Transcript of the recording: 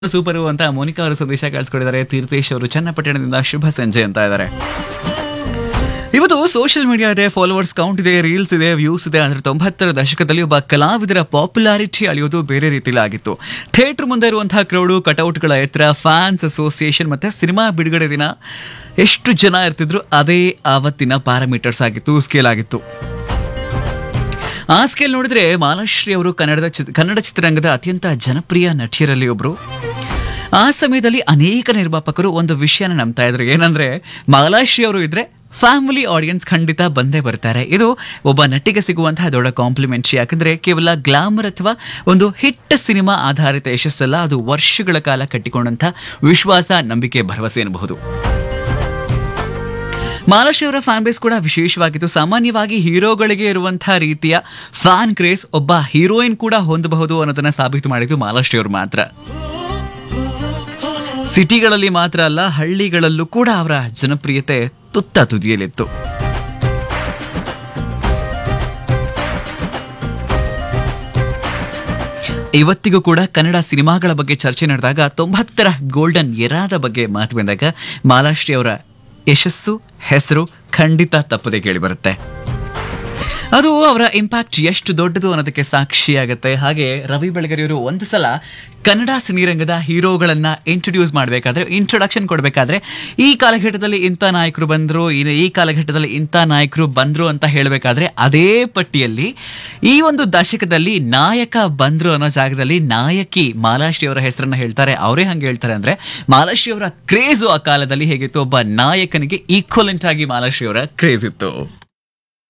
super ಅಂತ ಮೋನಿಕಾ ಅವರು ಸಂದೇಶ ಕಳಿಸ್ಕೊಡಿದ್ದಾರೆ ತೀರ್ಥೇಶ್ ಅವರು ಚನ್ನಪಟ್ಟಣದಿಂದ ಶುಭ ಸಂಜೆ ಅಂತ ಇದ್ದಾರೆ ಇವತ್ತು ಸೋಷಿಯಲ್ ಮೀಡಿಯಾ ಇದೆ ಫಾಲೋವರ್ಸ್ ಕೌಂಟ್ ಇದೆ ರೀಲ್ಸ್ ಇದೆ ವ್ಯೂಸ್ ಇದೆ ಅಂದ್ರೆ ತೊಂಬತ್ತರ ದಶಕದಲ್ಲಿ ಒಬ್ಬ ಕಲಾವಿದರ ಪಾಪ್ಯುಲಾರಿಟಿ ಅಳಿಯೋದು ಬೇರೆ ರೀತಿಲಿ ಆಗಿತ್ತು ಥಿಯೇಟರ್ ಮುಂದೆ ಇರುವಂತಹ ಕ್ರೌಡು ಕಟೌಟ್ಗಳ ಎತ್ತರ ಫ್ಯಾನ್ಸ್ ಅಸೋಸಿಯೇಷನ್ ಮತ್ತೆ ಸಿನಿಮಾ ಬಿಡುಗಡೆ ದಿನ ಎಷ್ಟು ಜನ ಇರ್ತಿದ್ರು ಅದೇ ಆವತ್ತಿನ ಪ್ಯಾರಾಮೀಟರ್ಸ್ ಆಗಿತ್ತು ಸ್ಕೇಲ್ ಆಗಿತ್ತು ಆ ಸ್ಕೇಲ್ ನೋಡಿದ್ರೆ ಮಾಲಾಶ್ರೀ ಅವರು ಕನ್ನಡದ ಚಿತ್- ಕನ್ನಡ ಚಿತ್ರರಂಗದ ಅತ್ಯಂತ ಜನಪ್ರಿಯ ನಟಿಯರಲ್ಲಿ ಒಬ್ರು ಆ ಸಮಯದಲ್ಲಿ ಅನೇಕ ನಿರ್ಮಾಪಕರು ಒಂದು ವಿಷಯನ ನಂಬ್ತಾ ಇದ್ರು ಏನಂದ್ರೆ ಮಾಲಾಶ್ರೀ ಅವರು ಇದ್ರೆ ಫ್ಯಾಮಿಲಿ ಆಡಿಯನ್ಸ್ ಖಂಡಿತ ಬಂದೇ ಬರ್ತಾರೆ ಇದು ಒಬ್ಬ ನಟಿಗೆ ಸಿಗುವಂತಹ ದೊಡ್ಡ ಕಾಂಪ್ಲಿಮೆಂಟ್ರಿ ಯಾಕಂದ್ರೆ ಕೇವಲ ಗ್ಲಾಮರ್ ಅಥವಾ ಒಂದು ಹಿಟ್ ಸಿನಿಮಾ ಆಧಾರಿತ ಯಶಸ್ಸಲ್ಲ ಅದು ವರ್ಷಗಳ ಕಾಲ ಕಟ್ಟಿಕೊಂಡಂತ ವಿಶ್ವಾಸ ನಂಬಿಕೆ ಭರವಸೆ ಎನ್ನಬಹುದು ಮಾಲಾಶ್ರೀ ಅವರ ಫ್ಯಾನ್ ಬೇಸ್ ಕೂಡ ವಿಶೇಷವಾಗಿತ್ತು ಸಾಮಾನ್ಯವಾಗಿ ಹೀರೋಗಳಿಗೆ ಇರುವಂತಹ ರೀತಿಯ ಫ್ಯಾನ್ ಕ್ರೇಸ್ ಒಬ್ಬ ಹೀರೋಯಿನ್ ಕೂಡ ಹೊಂದಬಹುದು ಅನ್ನೋದನ್ನ ಸಾಬೀತು ಮಾಡಿದ್ದು ಮಾಲಾಶ್ರೀ ಅವರು ಮಾತ್ರ ಸಿಟಿಗಳಲ್ಲಿ ಮಾತ್ರ ಅಲ್ಲ ಹಳ್ಳಿಗಳಲ್ಲೂ ಕೂಡ ಅವರ ಜನಪ್ರಿಯತೆ ತುತ್ತ ತುದಿಯಲ್ಲಿತ್ತು ಇವತ್ತಿಗೂ ಕೂಡ ಕನ್ನಡ ಸಿನಿಮಾಗಳ ಬಗ್ಗೆ ಚರ್ಚೆ ನಡೆದಾಗ ತೊಂಬತ್ತರ ಗೋಲ್ಡನ್ ಎರಾದ ಬಗ್ಗೆ ಮಾತು ಬಂದಾಗ ಮಾಲಾಶ್ರೀ ಅವರ ಯಶಸ್ಸು ಹೆಸರು ಖಂಡಿತ ತಪ್ಪದೆ ಕೇಳಿ ಬರುತ್ತೆ ಅದು ಅವರ ಇಂಪ್ಯಾಕ್ಟ್ ಎಷ್ಟು ದೊಡ್ಡದು ಅನ್ನೋದಕ್ಕೆ ಸಾಕ್ಷಿಯಾಗುತ್ತೆ ಹಾಗೆ ರವಿ ಬೆಳಗೆರೆಯವರು ಒಂದು ಸಲ ಕನ್ನಡ ಸಿನಿರಂಗದ ಹೀರೋಗಳನ್ನ ಇಂಟ್ರೊಡ್ಯೂಸ್ ಮಾಡಬೇಕಾದ್ರೆ ಇಂಟ್ರೊಡಕ್ಷನ್ ಕೊಡಬೇಕಾದ್ರೆ ಈ ಕಾಲಘಟ್ಟದಲ್ಲಿ ಇಂಥ ನಾಯಕರು ಬಂದ್ರು ಇನ್ನು ಈ ಕಾಲಘಟ್ಟದಲ್ಲಿ ಇಂಥ ನಾಯಕರು ಬಂದ್ರು ಅಂತ ಹೇಳಬೇಕಾದ್ರೆ ಅದೇ ಪಟ್ಟಿಯಲ್ಲಿ ಈ ಒಂದು ದಶಕದಲ್ಲಿ ನಾಯಕ ಬಂದ್ರು ಅನ್ನೋ ಜಾಗದಲ್ಲಿ ನಾಯಕಿ ಮಾಲಾಶ್ರೀ ಅವರ ಹೆಸರನ್ನ ಹೇಳ್ತಾರೆ ಅವರೇ ಹಂಗೆ ಹೇಳ್ತಾರೆ ಅಂದ್ರೆ ಮಾಲಾಶ್ರೀ ಅವರ ಕ್ರೇಜು ಆ ಕಾಲದಲ್ಲಿ ಹೇಗಿತ್ತು ಒಬ್ಬ ನಾಯಕನಿಗೆ ಈಕ್ವಲೆಂಟ್ ಆಗಿ ಮಾಲಾಶ್ರೀ ಅವರ ಕ್ರೇಜ್ ಇತ್ತು